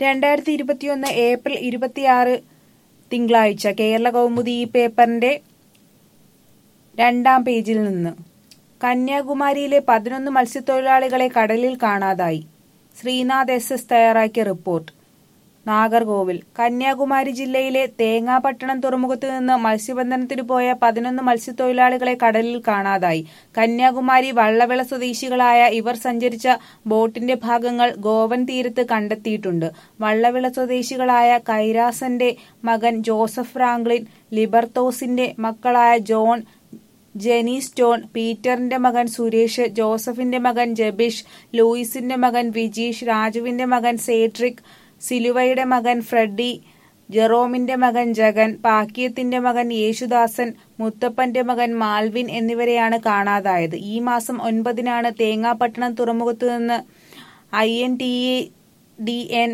രണ്ടായിരത്തി ഇരുപത്തിയൊന്ന് ഏപ്രിൽ ഇരുപത്തിയാറ് തിങ്കളാഴ്ച കേരള കൗമുദി ഈ പേപ്പറിന്റെ രണ്ടാം പേജിൽ നിന്ന് കന്യാകുമാരിയിലെ പതിനൊന്ന് മത്സ്യത്തൊഴിലാളികളെ കടലിൽ കാണാതായി ശ്രീനാഥ് എസ് എസ് തയ്യാറാക്കിയ റിപ്പോർട്ട് നാഗർകോവിൽ കന്യാകുമാരി ജില്ലയിലെ തേങ്ങാപട്ടണം തുറമുഖത്ത് നിന്ന് മത്സ്യബന്ധനത്തിന് പോയ പതിനൊന്ന് മത്സ്യത്തൊഴിലാളികളെ കടലിൽ കാണാതായി കന്യാകുമാരി വള്ളവിള സ്വദേശികളായ ഇവർ സഞ്ചരിച്ച ബോട്ടിന്റെ ഭാഗങ്ങൾ ഗോവൻ തീരത്ത് കണ്ടെത്തിയിട്ടുണ്ട് വള്ളവിള സ്വദേശികളായ കൈരാസന്റെ മകൻ ജോസഫ് ഫ്രാങ്ക്ലിൻ ലിബർത്തോസിന്റെ മക്കളായ ജോൺ ജെനി സ്റ്റോൺ പീറ്ററിന്റെ മകൻ സുരേഷ് ജോസഫിന്റെ മകൻ ജബിഷ് ലൂയിസിന്റെ മകൻ വിജീഷ് രാജുവിന്റെ മകൻ സേട്രിക് സിലുവയുടെ മകൻ ഫ്രെഡി ജെറോമിന്റെ മകൻ ജഗൻ പാക്കിയത്തിന്റെ മകൻ യേശുദാസൻ മുത്തപ്പന്റെ മകൻ മാൽവിൻ എന്നിവരെയാണ് കാണാതായത് ഈ മാസം ഒൻപതിനാണ് തേങ്ങാപട്ടണം തുറമുഖത്തു നിന്ന് I N T A D N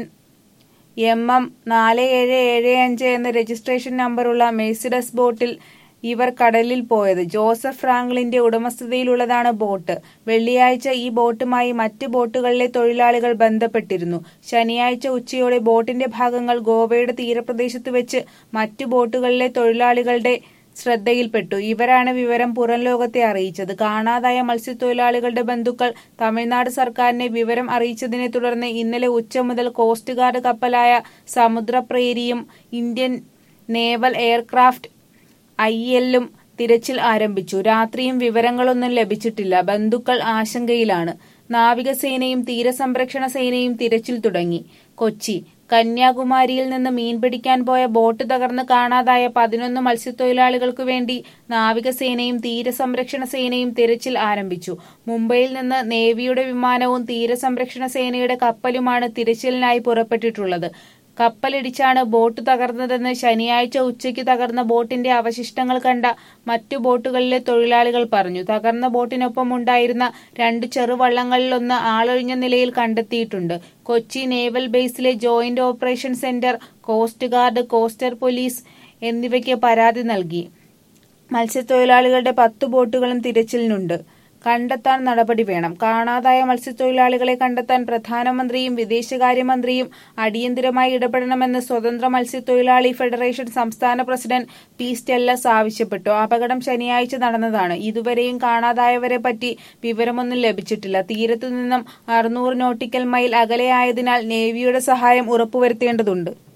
M M നാല് ഏഴ് ഏഴ് അഞ്ച് എന്ന രജിസ്ട്രേഷൻ നമ്പറുള്ള മെഴ്സിഡസ് ബോട്ടിൽ ഇവർ കടലിൽ പോയത് ജോസഫ് ഫ്രാങ്ക്ലിന്റെ ഉടമസ്ഥതയിലുള്ളതാണ് ബോട്ട് വെള്ളിയാഴ്ച ഈ ബോട്ടുമായി മറ്റ് ബോട്ടുകളിലെ തൊഴിലാളികൾ ബന്ധപ്പെട്ടിരുന്നു ശനിയാഴ്ച ഉച്ചയോടെ ബോട്ടിന്റെ ഭാഗങ്ങൾ ഗോവയുടെ തീരപ്രദേശത്ത് വെച്ച് മറ്റു ബോട്ടുകളിലെ തൊഴിലാളികളുടെ ശ്രദ്ധയിൽപ്പെട്ടു ഇവരാണ് വിവരം പുറം ലോകത്തെ അറിയിച്ചത് കാണാതായ മത്സ്യത്തൊഴിലാളികളുടെ ബന്ധുക്കൾ തമിഴ്നാട് സർക്കാരിനെ വിവരം അറിയിച്ചതിനെ തുടർന്ന് ഇന്നലെ ഉച്ച മുതൽ കോസ്റ്റ് ഗാർഡ് കപ്പലായ സമുദ്രപ്രേരിയും ഇന്ത്യൻ നേവൽ എയർക്രാഫ്റ്റ് ഐ എല്ലും തിരച്ചിൽ ആരംഭിച്ചു രാത്രിയും വിവരങ്ങളൊന്നും ലഭിച്ചിട്ടില്ല ബന്ധുക്കൾ ആശങ്കയിലാണ് നാവികസേനയും തീരസംരക്ഷണ സേനയും തിരച്ചിൽ തുടങ്ങി കൊച്ചി കന്യാകുമാരിയിൽ നിന്ന് മീൻ പിടിക്കാൻ പോയ ബോട്ട് തകർന്ന് കാണാതായ പതിനൊന്ന് മത്സ്യത്തൊഴിലാളികൾക്കു വേണ്ടി നാവികസേനയും തീരസംരക്ഷണ സേനയും തിരച്ചിൽ ആരംഭിച്ചു മുംബൈയിൽ നിന്ന് നേവിയുടെ വിമാനവും തീരസംരക്ഷണ സേനയുടെ കപ്പലുമാണ് തിരച്ചിലിനായി പുറപ്പെട്ടിട്ടുള്ളത് കപ്പലിടിച്ചാണ് ബോട്ട് തകർന്നതെന്ന് ശനിയാഴ്ച ഉച്ചയ്ക്ക് തകർന്ന ബോട്ടിന്റെ അവശിഷ്ടങ്ങൾ കണ്ട മറ്റു ബോട്ടുകളിലെ തൊഴിലാളികൾ പറഞ്ഞു തകർന്ന ബോട്ടിനൊപ്പം ഉണ്ടായിരുന്ന രണ്ട് ചെറുവള്ളങ്ങളിലൊന്ന് ആളൊഴിഞ്ഞ നിലയിൽ കണ്ടെത്തിയിട്ടുണ്ട് കൊച്ചി നേവൽ ബേസിലെ joint operation centre coast guard coastal police എന്നിവയ്ക്ക് പരാതി നൽകി മത്സ്യത്തൊഴിലാളികളുടെ പത്ത് ബോട്ടുകളും തിരച്ചിലിനുണ്ട് കണ്ടെത്താൻ നടപടി വേണം കാണാതായ മത്സ്യത്തൊഴിലാളികളെ കണ്ടെത്താൻ പ്രധാനമന്ത്രിയും വിദേശകാര്യമന്ത്രിയും അടിയന്തരമായി ഇടപെടണമെന്ന് സ്വതന്ത്ര മത്സ്യത്തൊഴിലാളി ഫെഡറേഷൻ സംസ്ഥാന പ്രസിഡന്റ് പി സ്റ്റെല്ലസ് ആവശ്യപ്പെട്ടു അപകടം ശനിയാഴ്ച നടന്നതാണ് ഇതുവരെയും കാണാതായവരെ പറ്റി വിവരമൊന്നും ലഭിച്ചിട്ടില്ല തീരത്തു നിന്നും അറുന്നൂറ് നോട്ടിക്കൽ മൈൽ അകലെയായതിനാൽ നേവിയുടെ സഹായം ഉറപ്പുവരുത്തേണ്ടതുണ്ട്